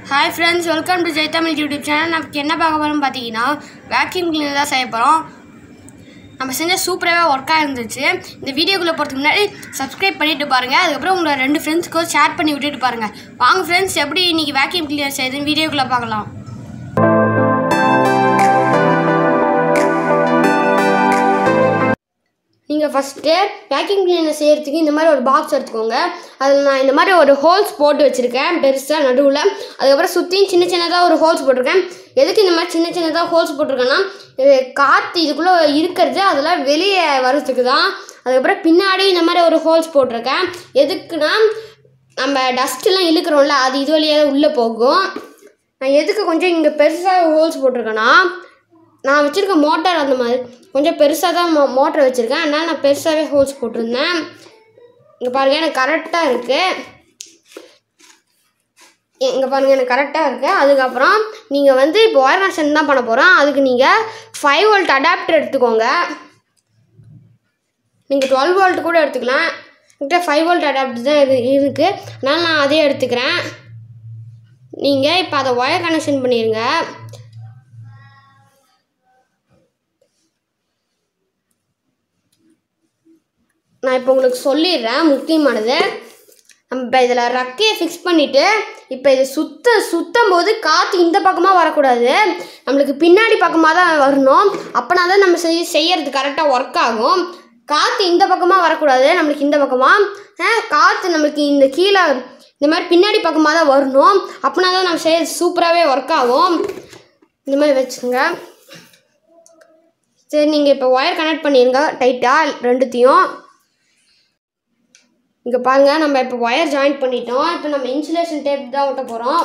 hi friends welcome to Jaitamil YouTube channel நமக்கு என்ன பார்க்க போகிறோம்னு பார்த்தீங்கன்னா வேக்யூம் கிளீனர் தான் செய்ய போகிறோம் நம்ம செஞ்ச சூப்பராகவே ஒர்க்காக இருந்துச்சு இந்த வீடியோக்குள்ளே போகிறதுக்கு முன்னாடி சப்ஸ்கிரைப் பண்ணிட்டு பாருங்கள் அதுக்கப்புறம் உங்களோட ரெண்டு ஃப்ரெண்ட்ஸ்க்கும் ஷேர் பண்ணி விட்டுட்டு பாருங்கள் வாங்க ஃப்ரெண்ட்ஸ் எப்படி இன்றைக்கி வேக்யூம் கிளீனர் செய்யுதுன்னு வீடியோக்குள்ளே பார்க்கலாம் நீங்கள் ஃபஸ்ட்டு வேக்யூம் கிளீனர் செய்கிறதுக்கு இந்த மாதிரி ஒரு பாக்ஸ் எடுத்துக்கோங்க அதில் நான் இந்த மாதிரி ஒரு ஹோல்ஸ் போட்டு வச்சுருக்கேன் பெருசாக நடுவில் அதுக்கப்புறம் சுற்றியும் சின்ன சின்னதாக ஒரு ஹோல்ஸ் போட்டிருக்கேன் எதுக்கு இந்த மாதிரி சின்ன சின்னதாக ஹோல்ஸ் போட்டிருக்கேன்னா இது காற்று இதுக்குள்ளே இருக்கிறது அதெல்லாம் வெளியே வர்றதுக்கு தான் அதுக்கப்புறம் பின்னாடி இந்த மாதிரி ஒரு ஹோல்ஸ் போட்டிருக்கேன் எதுக்குன்னா நம்ம டஸ்ட்டெல்லாம் இழுக்கிறோம்ல அது இது வழியாக தான் உள்ளே போகும் நான் எதுக்கு கொஞ்சம் இங்கே பெருசாக ஹோல்ஸ் போட்டிருக்கேன்னா நான் வச்சுருக்க மோட்டார் அந்த மாதிரி கொஞ்சம் பெருசாக தான் மோ மோட்டர் வச்சுருக்கேன் அதனால் நான் பெருசாகவே ஹோல்ஸ் போட்டிருந்தேன் இங்கே பாருங்கள் எனக்கு கரெக்டாக இருக்குது இங்கே பாருங்கள் எனக்கு கரெக்டாக இருக்குது அதுக்கப்புறம் நீங்கள் வந்து இப்போ ஒயர் கனெக்ஷன் தான் பண்ண போகிறோம் அதுக்கு நீங்கள் ஃபைவ் வோல்ட் அடாப்டர் எடுத்துக்கோங்க நீங்கள் டுவெல் வோல்ட் கூட எடுத்துக்கலாம் என்கிட்ட ஃபைவ் வோல்ட் அடாப்டர் தான் இரு இருக்குது அதனால் நான் அதே எடுத்துக்கிறேன் நீங்கள் இப்போ அதை ஒயர் கனெக்ஷன் பண்ணிடுங்க நான் இப்போ உங்களுக்கு சொல்லிடுறேன் முக்கியமானது நம்ம இப்போ இதில் ரக்கையை ஃபிக்ஸ் பண்ணிவிட்டு இப்போ இதை சுத்த சுத்தம் போது காற்று இந்த பக்கமாக வரக்கூடாது நம்மளுக்கு பின்னாடி பக்கமாக தான் வரணும் அப்போனா தான் நம்ம செய் செய்யறது கரெக்டாக ஒர்க் ஆகும் காற்று இந்த பக்கமாக வரக்கூடாது நம்மளுக்கு இந்த பக்கமாக காற்று நம்மளுக்கு இந்த கீழே இந்த மாதிரி பின்னாடி பக்கமாக தான் வரணும் அப்போனா தான் நம்ம செய்யறது சூப்பராகவே ஒர்க் ஆகும் இந்த மாதிரி வச்சுக்கோங்க சரி நீங்கள் இப்போ ஒயர் கனெக்ட் பண்ணிடுங்க டைட்டாக ரெண்டுத்தையும் இங்கே பாருங்கள் நம்ம இப்போ ஒயர் ஜாயின் பண்ணிட்டோம் இப்போ நம்ம இன்சுலேஷன் டேப் தான் ஒட்ட போகிறோம்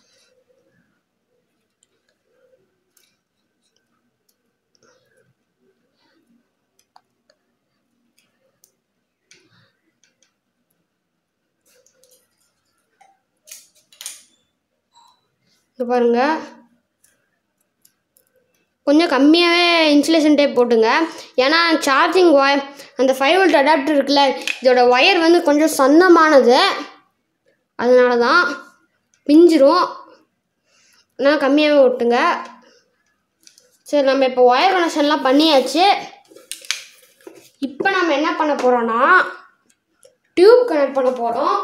இங்கே பாருங்கள் கொஞ்சம் கம்மியாகவே இன்சுலேஷன் டேப் போட்டுங்க ஏன்னா சார்ஜிங் ஒயர் அந்த ஃபைவ் வோல்ட் அடாப்டர் இருக்குல்ல இதோட ஒயர் வந்து கொஞ்சம் சொந்தமானது அதனால தான் பிஞ்சிரும் அதனால் கம்மியாகவே ஓட்டுங்க சரி நம்ம இப்போ ஒயர் கனெக்ஷன்லாம் பண்ணியாச்சு இப்போ நம்ம என்ன பண்ண போகிறோன்னா டியூப் கனெக்ட் பண்ண போகிறோம்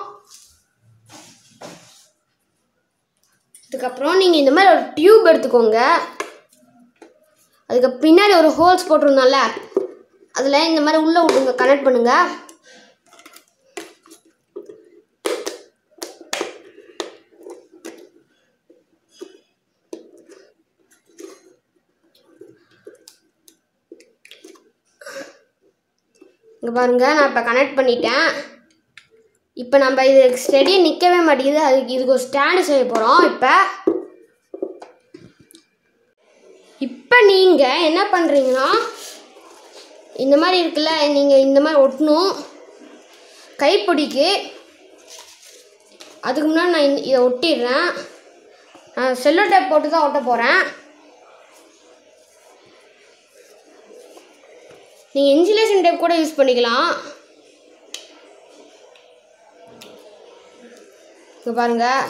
அதுக்கப்புறம் நீங்கள் இந்த மாதிரி ஒரு டியூப் எடுத்துக்கோங்க அதுக்கு பின்னாடி ஒரு ஹோல்ஸ் போட்டிருந்தோம்ல அதில் இந்த மாதிரி உள்ளே விடுங்க கனெக்ட் பண்ணுங்க இங்கே பாருங்க நான் இப்போ கனெக்ட் பண்ணிட்டேன் இப்போ நம்ம இது ஸ்டெடியாக நிற்கவே மாட்டேங்குது அதுக்கு இதுக்கு ஒரு ஸ்டாண்டு செய்ய போகிறோம் இப்போ இப்போ நீங்கள் என்ன பண்ணுறீங்கன்னா இந்த மாதிரி இருக்குல்ல நீங்கள் இந்த மாதிரி ஒட்டணும் கைப்பிடிக்கு அதுக்கு முன்னாடி நான் இந்த- இதை ஒட்டிடுறேன் நான் செல்லோ டேப் போட்டு தான் ஒட்ட போகிறேன் நீங்கள் இன்சுலேஷன் டேப் கூட யூஸ் பண்ணிக்கலாம் இங்கே பாருங்கள்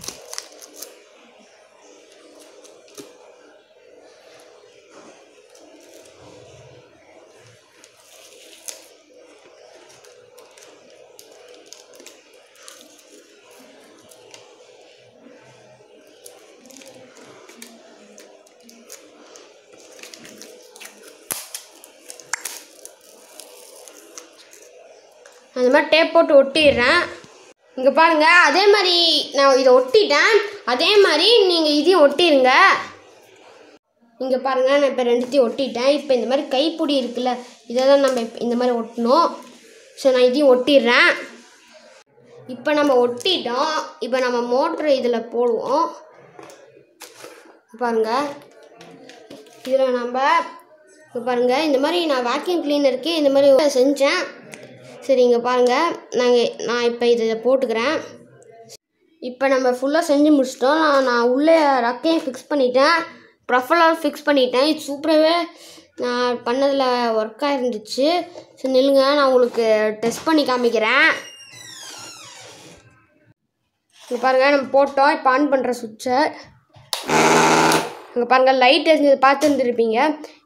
அந்த மாதிரி டேப் போட்டு ஒட்டிடுறேன் இங்கே பாருங்கள் அதே மாதிரி நான் இதை ஒட்டிட்டேன் அதே மாதிரி நீங்கள் இதையும் ஒட்டிடுங்க இங்கே பாருங்கள் நான் இப்போ ரெண்டுத்தையும் ஒட்டிட்டேன் இப்போ இந்த மாதிரி கைப்பிடி இருக்குல்ல இதை தான் நம்ம இப்ப இந்த மாதிரி ஒட்டணும் ஸோ நான் இதையும் ஒட்டிடுறேன் இப்போ நம்ம ஒட்டிட்டோம் இப்போ நம்ம மோட்ரு இதில் போடுவோம் பாருங்கள் இதில் நம்ம இப்போ பாருங்கள் இந்த மாதிரி நான் வேக்யூம் கிளீனருக்கு இந்த மாதிரி செஞ்சேன் சரி இங்கே பாருங்கள் நாங்கள் நான் இப்போ இதை போட்டுக்கிறேன் இப்போ நம்ம ஃபுல்லாக செஞ்சு முடிச்சிட்டோம் நான் நான் உள்ளே ரக்கையும் ஃபிக்ஸ் பண்ணிட்டேன் ப்ரொஃபலாக ஃபிக்ஸ் பண்ணிட்டேன் இது சூப்பராகவே நான் பண்ணதில் ஒர்க்காக இருந்துச்சு சரி நில்லுங்க நான் உங்களுக்கு டெஸ்ட் பண்ணி காமிக்கிறேன் இங்கே பாருங்கள் நம்ம போட்டோம் இப்போ ஆன் பண்ணுற சுவிட்சை இங்கே பாருங்கள் லைட் எரிஞ்சது பார்த்துருந்துருப்பீங்க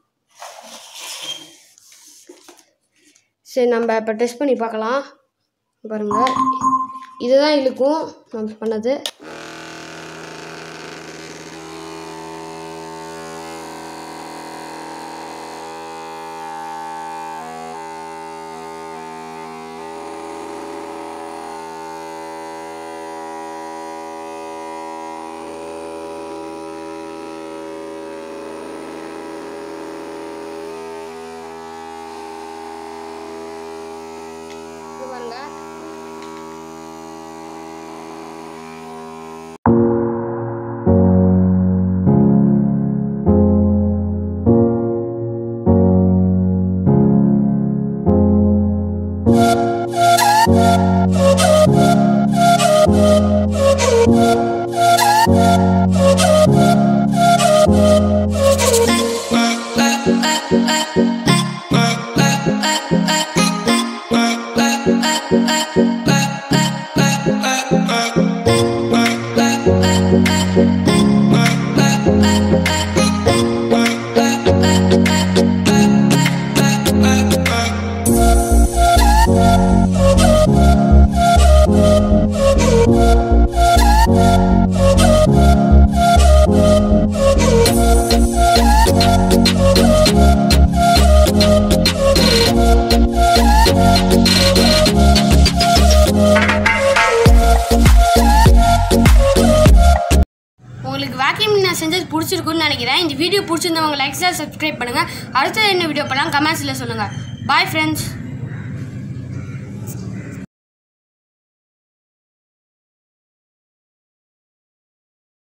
சரி நம்ம இப்போ டெஸ்ட் பண்ணி பார்க்கலாம் பாருங்கள் இதுதான் இழுக்கும் நம்ம பண்ணது இங்க பாருங்க உங்களுக்கு வேக்யூம் நான் செஞ்சது பிடிச்சிருக்குன்னு நினைக்கிறேன் இந்த வீடியோ பிடிச்சிருந்தவங்க லைக் சார் சப்ஸ்கிரைப் பண்ணுங்கள் அடுத்த என்ன வீடியோ பண்ணலாம் கமெண்ட்ஸில் சொல்லுங்கள் பாய் ஃப்ரெண்ட்ஸ்